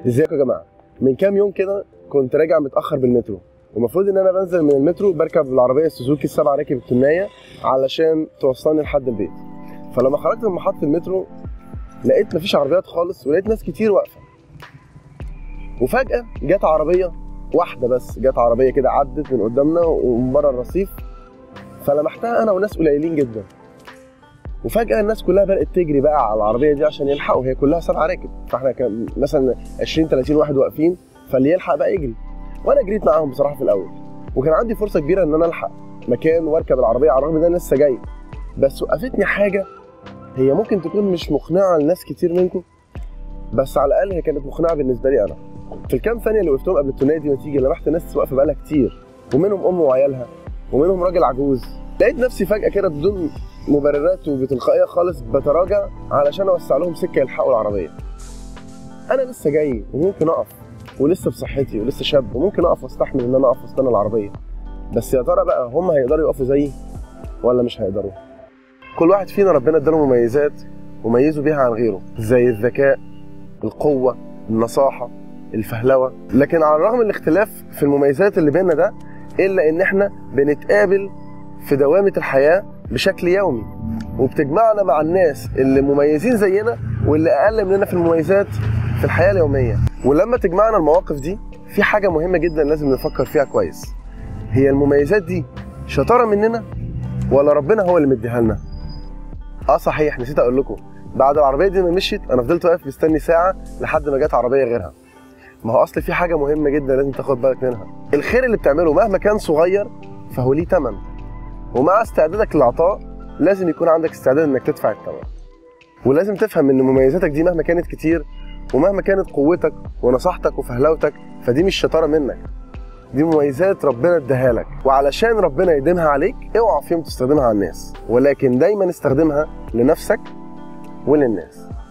ازيكم يا جماعه من كام يوم كده كنت راجع متاخر بالمترو والمفروض ان انا بنزل من المترو بركب العربيه السوزوكي السبعه راكب التنايه علشان توصلني لحد البيت فلما خرجت من محطه المترو لقيت مفيش عربيات خالص ولقيت ناس كتير واقفه وفجاه جت عربيه واحده بس جت عربيه كده عدت من قدامنا ومن بره الرصيف فلمحتها انا وناس قليلين جدا وفجاه الناس كلها بدات تجري بقى على العربيه دي عشان يلحقوا هي كلها سبعه راكب فاحنا كان مثلا 20 30 واحد واقفين فاللي يلحق بقى يجري وانا جريت معاهم بصراحه في الاول وكان عندي فرصه كبيره ان انا الحق مكان واركب العربيه على الرغم ان انا لسه جاي بس وقفتني حاجه هي ممكن تكون مش مقنعه لناس كتير منكم بس على الاقل هي كانت مقنعه بالنسبه لي انا في الكام ثانيه اللي وقفتهم قبل الثنائيه دي ما تيجي لمحت ناس واقفه بقالها كتير ومنهم ام وعيالها ومنهم راجل عجوز لقيت نفسي فجاه كده بدون مبررات وبتلقائيه خالص بتراجع علشان اوسع لهم سكه يلحقوا العربيه انا لسه جاي وممكن اقف ولسه بصحتي ولسه شاب وممكن اقف واستحمل ان انا اقف واستنى العربيه بس يا ترى بقى هم هيقدروا يقفوا زيي ولا مش هيقدروا كل واحد فينا ربنا اداله مميزات وميزوا بيها عن غيره زي الذكاء القوه النصاحه الفهلوه لكن على الرغم من الاختلاف في المميزات اللي بيننا ده الا ان احنا بنتقابل في دوامه الحياه بشكل يومي وبتجمعنا مع الناس اللي مميزين زينا واللي اقل مننا في المميزات في الحياه اليوميه ولما تجمعنا المواقف دي في حاجه مهمه جدا لازم نفكر فيها كويس هي المميزات دي شطاره مننا ولا ربنا هو اللي مديها لنا اه صحيح نسيت اقول لكم بعد العربيه دي ما مشيت انا فضلت واقف مستني ساعه لحد ما جت عربيه غيرها ما هو اصل في حاجه مهمه جدا لازم تاخد بالك منها الخير اللي بتعمله مهما كان صغير فهو ليه ثمن ومع استعدادك للعطاء لازم يكون عندك استعداد انك تدفع الثمن ولازم تفهم ان مميزاتك دي مهما كانت كتير ومهما كانت قوتك ونصاحتك وفهلوتك فدي مش شطاره منك دي مميزات ربنا اداها لك وعلشان ربنا يديمها عليك اوعى في يوم تستخدمها على الناس ولكن دايما استخدمها لنفسك وللناس